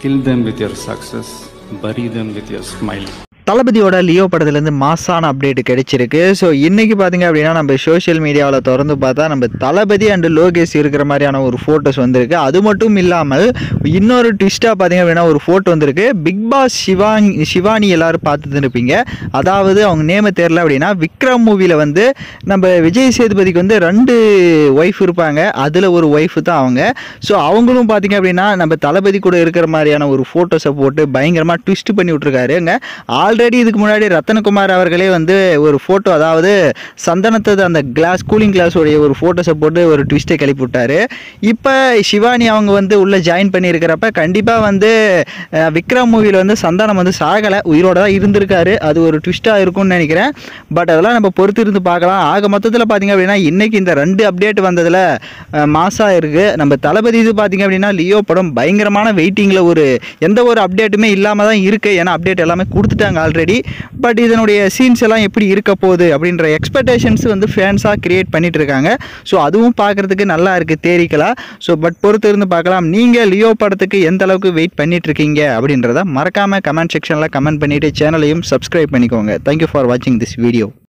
Kill them with your success, bury them with your smile. தளபதியோட லியோ படத்துலேருந்து மாசான update கிடைச்சிருக்கு ஸோ இன்னைக்கு பார்த்தீங்க அப்படின்னா நம்ம சோஷியல் மீடியாவில் திறந்து பார்த்தா நம்ம தளபதி அண்டு லோகேஷ் இருக்கிற மாதிரியான ஒரு ஃபோட்டோஸ் வந்திருக்கு அது மட்டும் இல்லாமல் இன்னொரு ட்விஸ்ட்டாக பார்த்தீங்க அப்படின்னா ஒரு ஃபோட்டோ வந்திருக்கு பிக் பாஸ் சிவானி சிவானி எல்லாரும் பார்த்துட்டு இருப்பீங்க அதாவது அவங்க நேம தெரில அப்படின்னா விக்ரம் மூவியில் வந்து நம்ம விஜய் சேதுபதிக்கு வந்து ரெண்டு ஒய்ஃப் இருப்பாங்க அதில் ஒரு ஒய்ஃப் தான் அவங்க ஸோ அவங்களும் பார்த்தீங்க அப்படின்னா நம்ம தளபதி கூட இருக்கிற மாதிரியான ஒரு ஃபோட்டோஸை போட்டு பயங்கரமாக ட்விஸ்ட் பண்ணி விட்ருக்காருங்க ஆல்ரெடி இதுக்கு முன்னாடி ரத்தனகுமார் அவர்களே வந்து ஒரு ஃபோட்டோ அதாவது சந்தனத்தது அந்த கிளாஸ் கூலிங் கிளாஸோடைய ஒரு ஃபோட்டோஸை போட்டு ஒரு ட்விஸ்ட்டை கிளப்பி விட்டாரு இப்போ சிவானி அவங்க வந்து உள்ளே ஜாயின் பண்ணியிருக்கிறப்ப கண்டிப்பாக வந்து அஹ், விக்ரம் மூவியில் வந்து சந்தானம் வந்து சாகலை உயிரோட தான் இருந்திருக்காரு அது ஒரு ட்விஸ்ட்டாக இருக்கும்னு நினைக்கிறேன் பட் அதெல்லாம் நம்ம பொறுத்து இருந்து பார்க்கலாம் ஆக மொத்தத்தில் பார்த்தீங்க அப்படின்னா இன்னைக்கு இந்த ரெண்டு அப்டேட் வந்ததில் மாசாக இருக்குது நம்ம தளபதி இது பார்த்தீங்க அப்படின்னா லியோ படம் பயங்கரமான வெயிட்டிங்கில் ஒரு எந்த ஒரு அப்டேட்டுமே இல்லாமல் தான் இருக்குது ஏன்னா அப்டேட் எல்லாமே கொடுத்துட்டாங்க ஆல்ரெடி பட் இதனுடைய சீன்ஸ் எல்லாம் எப்படி இருக்க போகுது அப்படின்ற எக்ஸ்பெக்டேஷன்ஸ் வந்து ஃபேன்ஸாக கிரியேட் பண்ணிட்டு இருக்காங்க ஸோ அதுவும் பார்க்குறதுக்கு நல்லா இருக்குது தேரிக்கலாம் ஸோ பட் பொறுத்து இருந்து பார்க்கலாம் நீங்கள் லியோ படத்துக்கு எந்த அளவுக்கு வெயிட் பண்ணிட்டு இருக்கீங்க அப்படின்றத மறக்காமல் கமெண்ட் செக்ஷனில் கமெண்ட் பண்ணிவிட்டு சேனலையும் சப்ஸ்கிரைப் பண்ணிக்கோங்க தேங்க்யூ ஃபார் வாட்சிங் திஸ் வீடியோ